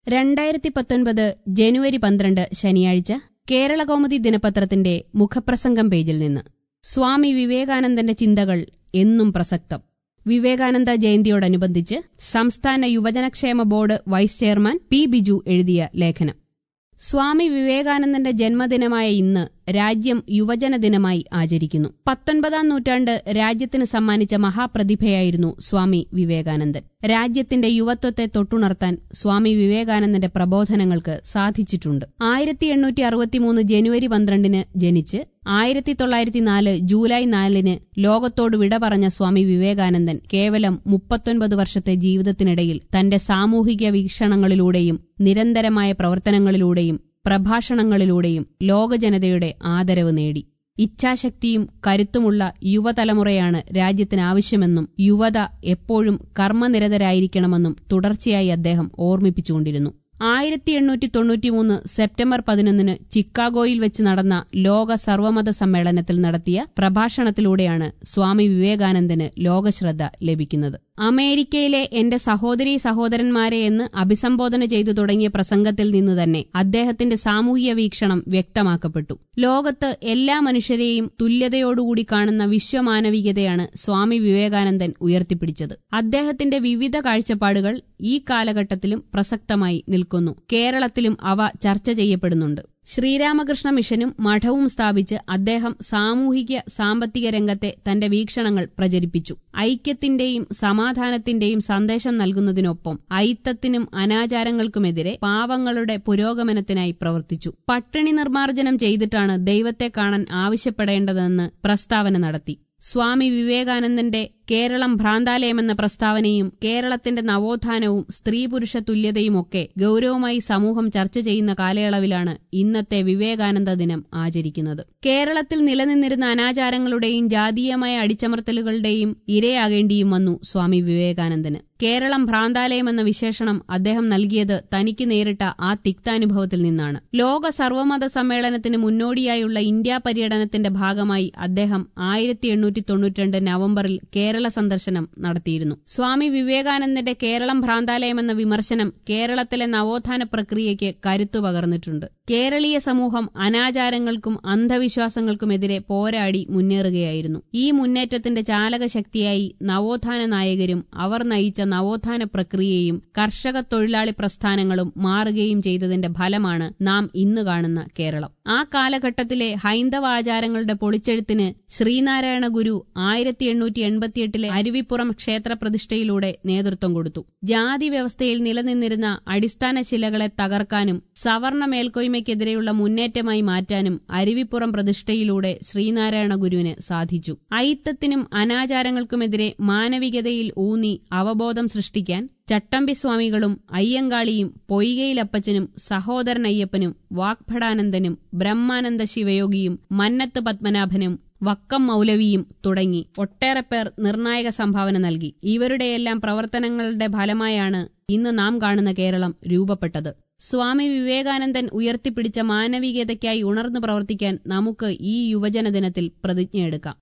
രണ്ടായിരത്തി പത്തൊൻപത് ജനുവരി പന്ത്രണ്ട് ശനിയാഴ്ച കേരളകൗമുദി ദിനപത്രത്തിന്റെ മുഖപ്രസംഗം പേജിൽ നിന്ന് സ്വാമി വിവേകാനന്ദന്റെ ചിന്തകൾ എന്നും പ്രസക്തം വിവേകാനന്ദ ജയന്തിയോടനുബന്ധിച്ച് സംസ്ഥാന യുവജനക്ഷേമ board vice chairman P Biju എഴുതിയ ലേഖനം സ്വാമി വിവേകാനന്ദന്റെ ജന്മദിനമായ ഇന്ന് രാജ്യം യുവജന ദിനമായി ആചരിക്കുന്നു പത്തൊൻപതാം നൂറ്റാണ്ട് രാജ്യത്തിന് സമ്മാനിച്ച മഹാപ്രതിഭയായിരുന്നു സ്വാമി വിവേകാനന്ദൻ രാജ്യത്തിന്റെ യുവത്വത്തെ തൊട്ടുണർത്താൻ സ്വാമി വിവേകാനന്ദന്റെ പ്രബോധനങ്ങൾക്ക് സാധിച്ചിട്ടുണ്ട് ആയിരത്തി എണ്ണൂറ്റി അറുപത്തിമൂന്ന് ജനുവരി പന്ത്രണ്ടിന് ജനിച്ച് ആയിരത്തി തൊള്ളായിരത്തി നാല് ജൂലൈ നാലിന് ലോകത്തോട് വിട പറഞ്ഞ സ്വാമി വിവേകാനന്ദൻ കേവലം മുപ്പത്തൊൻപത് വർഷത്തെ ജീവിതത്തിനിടയിൽ തന്റെ സാമൂഹിക വീക്ഷണങ്ങളിലൂടെയും നിരന്തരമായ പ്രവർത്തനങ്ങളിലൂടെയും പ്രഭാഷണങ്ങളിലൂടെയും ലോകജനതയുടെ ആദരവ് നേടി ഇച്ഛാശക്തിയും കരുത്തുമുള്ള യുവതലമുറയാണ് രാജ്യത്തിനാവശ്യമെന്നും യുവത എപ്പോഴും കർമ്മനിരതരായിരിക്കണമെന്നും തുടർച്ചയായി അദ്ദേഹം ഓർമ്മിപ്പിച്ചുകൊണ്ടിരുന്നു ആയിരത്തി എണ്ണൂറ്റി തൊണ്ണൂറ്റിമൂന്ന് സെപ്റ്റംബർ പതിനൊന്നിന് ചിക്കാഗോയിൽ വെച്ച് നടന്ന ലോക സർവമത സമ്മേളനത്തിൽ നടത്തിയ പ്രഭാഷണത്തിലൂടെയാണ് സ്വാമി വിവേകാനന്ദന് ലോകശ്രദ്ധ ലഭിക്കുന്നത് അമേരിക്കയിലെ എന്റെ സഹോദരീ സഹോദരന്മാരെ എന്ന് അഭിസംബോധന ചെയ്തു തുടങ്ങിയ പ്രസംഗത്തിൽ നിന്ന് തന്നെ അദ്ദേഹത്തിന്റെ സാമൂഹിക വീക്ഷണം വ്യക്തമാക്കപ്പെട്ടു ലോകത്ത് എല്ലാ മനുഷ്യരെയും തുല്യതയോടുകൂടി കാണുന്ന വിശ്വമാനവികതയാണ് സ്വാമി വിവേകാനന്ദൻ ഉയർത്തിപ്പിടിച്ചത് അദ്ദേഹത്തിന്റെ വിവിധ കാഴ്ചപ്പാടുകൾ ഈ കാലഘട്ടത്തിലും പ്രസക്തമായി നിൽക്കുന്നു കേരളത്തിലും അവ ചർച്ച ചെയ്യപ്പെടുന്നുണ്ട് ശ്രീരാമകൃഷ്ണ മിഷനും മഠവും സ്ഥാപിച്ച് അദ്ദേഹം സാമൂഹിക സാമ്പത്തിക രംഗത്തെ തന്റെ വീക്ഷണങ്ങൾ പ്രചരിപ്പിച്ചു ഐക്യത്തിന്റെയും സമാധാനത്തിന്റെയും സന്ദേശം നൽകുന്നതിനൊപ്പം ഐത്തത്തിനും അനാചാരങ്ങൾക്കുമെതിരെ പാവങ്ങളുടെ പുരോഗമനത്തിനായി പ്രവർത്തിച്ചു പട്ടിണി നിർമ്മാർജ്ജനം ചെയ്തിട്ടാണ് ദൈവത്തെ കാണാൻ ആവശ്യപ്പെടേണ്ടതെന്ന് പ്രസ്താവന നടത്തി സ്വാമി വിവേകാനന്ദന്റെ കേരളം ഭ്രാന്താലയമെന്ന പ്രസ്താവനയും കേരളത്തിന്റെ നവോത്ഥാനവും സ്ത്രീ പുരുഷ തുല്യതയുമൊക്കെ ഗൌരവമായി സമൂഹം ചർച്ച ചെയ്യുന്ന കാലയളവിലാണ് ഇന്നത്തെ വിവേകാനന്ദ ദിനം ആചരിക്കുന്നത് കേരളത്തിൽ നിലനിന്നിരുന്ന അനാചാരങ്ങളുടെയും ജാതീയമായ അടിച്ചമർത്തലുകളുടെയും ഇരയാകേണ്ടിയും വന്നു സ്വാമി വിവേകാനന്ദന് കേരളം ഭ്രാന്താലയമെന്ന വിശേഷണം അദ്ദേഹം നൽകിയത് തനിക്ക് നേരിട്ട ആ തിക്താനുഭവത്തിൽ നിന്നാണ് ലോക സർവമത സമ്മേളനത്തിന് മുന്നോടിയായുള്ള ഇന്ത്യ പര്യടനത്തിന്റെ ഭാഗമായി അദ്ദേഹം ആയിരത്തി എണ്ണൂറ്റി തൊണ്ണൂറ്റിരണ്ട് നവംബറിൽ കേരള സന്ദർശനം നടത്തിയിരുന്നു സ്വാമി വിവേകാനന്ദന്റെ കേരളം ഭ്രാന്താലയമെന്ന വിമർശനം കേരളത്തിലെ നവോത്ഥാന പ്രക്രിയയ്ക്ക് കരുത്തു പകർന്നിട്ടുണ്ട് കേരളീയ സമൂഹം അനാചാരങ്ങൾക്കും അന്ധവിശ്വാസങ്ങൾക്കുമെതിരെ പോരാടി മുന്നേറുകയായിരുന്നു ഈ മുന്നേറ്റത്തിന്റെ ചാലകശക്തിയായി നവോത്ഥാന നായകരും അവർ നയിച്ച നവോത്ഥാന പ്രക്രിയയും കർഷക തൊഴിലാളി പ്രസ്ഥാനങ്ങളും മാറുകയും ചെയ്തതിന്റെ ഫലമാണ് നാം ഇന്ന് കാണുന്ന കേരളം ആ കാലഘട്ടത്തിലെ ഹൈന്ദവ ആചാരങ്ങളുടെ പൊളിച്ചെഴുത്തിന് ശ്രീനാരായണ ഗുരു ആയിരത്തി എണ്ണൂറ്റി എൺപത്തിയെട്ടിലെ അരുവിപ്പുറം ക്ഷേത്ര പ്രതിഷ്ഠയിലൂടെ നേതൃത്വം കൊടുത്തു ജാതി വ്യവസ്ഥയിൽ നിലനിന്നിരുന്ന അടിസ്ഥാന ശിലകളെ തകർക്കാനും സവർണ മേൽക്കോയ്മയ്ക്കെതിരെയുള്ള മുന്നേറ്റമായി മാറ്റാനും അരുവിപ്പുറം പ്രതിഷ്ഠയിലൂടെ ശ്രീനാരായണ ഗുരുവിന് സാധിച്ചു ഐത്തത്തിനും അനാചാരങ്ങൾക്കുമെതിരെ മാനവികതയിൽ ഊന്നി അവബോധം സൃഷ്ടിക്കാൻ ചട്ടമ്പി സ്വാമികളും അയ്യങ്കാളിയും പൊയ്കയിലപ്പച്ചനും സഹോദരൻ അയ്യപ്പനും വാഗ്ഭടാനന്ദനും ബ്രഹ്മാനന്ദ ശിവയോഗിയും മന്നത്ത് പത്മനാഭനും വക്കം മൗലവിയും തുടങ്ങി ഒട്ടേറെ പേർ നിർണായക സംഭാവന നൽകി ഇവരുടെയെല്ലാം പ്രവർത്തനങ്ങളുടെ ഫലമായാണ് ഇന്ന് നാം കാണുന്ന കേരളം രൂപപ്പെട്ടത് സ്വാമി വിവേകാനന്ദൻ ഉയർത്തിപ്പിടിച്ച മാനവികതയ്ക്കായി ഉണർന്നു പ്രവർത്തിക്കാൻ നമുക്ക് ഈ യുവജന ദിനത്തിൽ പ്രതിജ്ഞയെടുക്കാം